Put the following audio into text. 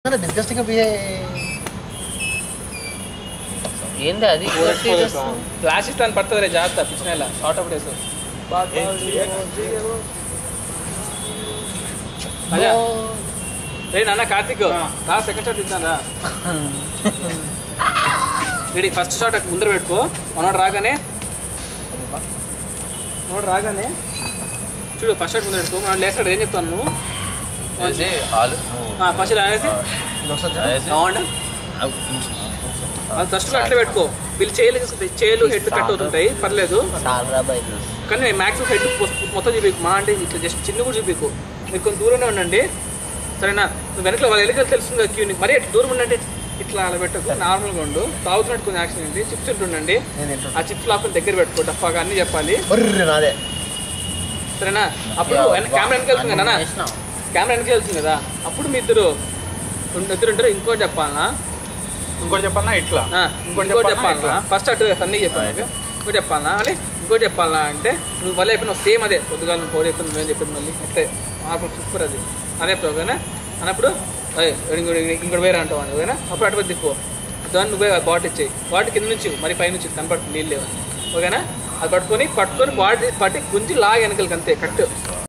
Disgusting బిహే ఏంది అది flash ఇస్తాను పడుతుంది రే జాగ్రత్త పిచ్చిన ఇలా షార్ట్ అప్ డేస్ అదే రే నాన్న కార్తిక్ రా సెకండ్ షాట్ ఇద్దాం రా రెడీ ఫస్ట్ షాట్ ముందర పెట్టుకో మనోడు రాగానే మనోడు రాగానే చూడు ఫస్ట్ షాట్ ముందర పెట్టుకో మనోడు లేస్తాడు ఏం చెప్తాను నువ్వు చేసి ఆలు ఫస్ట్ ఇలా అనేసి వేసి బాగుండు అది ఫస్ట్ అట్లే పెట్టుకో వీళ్ళు చేయలు చేయలు హెడ్ కట్ అవుతుంటాయి పర్లేదు చాలా బాయ్ కానీ మ్యాక్సిమం హెడ్ మొత్తం చూపించు మా అంటే ఇట్లా జస్ట్ చిన్న కూడా చూపించు మీరు కొంచెం దూరంలో ఉండండి సరేనా నువ్వు వెనకలో వాళ్ళ ఎలుకలు తెలుస్తుంది కదా క్యూని మరి ఎట్లా దూరం ఉండండి ఇట్లా అలా పెట్టకు నార్మల్గా ఉండు తాగుతున్నట్టు కొంచెం యాక్షన్ ఏంటి చిప్స్ ఉంటుండండి నేను తింటున్నా. ఆ చిప్స్ లాక్కుని దగ్గర పెట్టుకో డఫాగా అన్ని చెప్పాలి బర్రె నాదే సరేనా అప్పుడు కెమెరా వెనక వెళ్తుంది కదా నాన్న? కెమెరా వెనక వెళ్తుంది కదా అప్పుడు మీ ఇద్దరు రెండు ఇద్దరు ఉంటారు ఇంకోటి చెప్పాలనా ఇంకోటి చెప్పన్నా ఇట్లా ఆ, ఇంకోటి ఇంకోటి చెప్పాలా చెప్పాలనా ఫస్ట్ అటు సన్నీ చెప్పాను ఇంకోటి చెప్పాలనా అంటే ఇంకోటి చెప్పాలనా అంటే నువ్వు మళ్ళీ అయిపోయినావు సేమ్ అదే పొద్దుగా నువ్వు కోడి చెప్పిన నువ్వేం చెప్పింది మళ్ళీ అట్లే మాకు సూపర్ అది అదే ప్రోగ్రామ్ అన్నప్పుడు అదే ఇంకోటి ఇంకోటి వేరే అంటావు అని ఓకేనా అప్పుడు అటు దిక్కు దాన్ని నువ్వే బాట్ ఇచ్చేయి బాటి కింద నుంచి మరి పై నుంచి కనపడుతుంది నీళ్ళు లేవు ఓకేనా అది పట్టుకొని పట్టుకొని బాడీ పట్టి గుంజి లాగి వెనకలకి అంతే కట్టు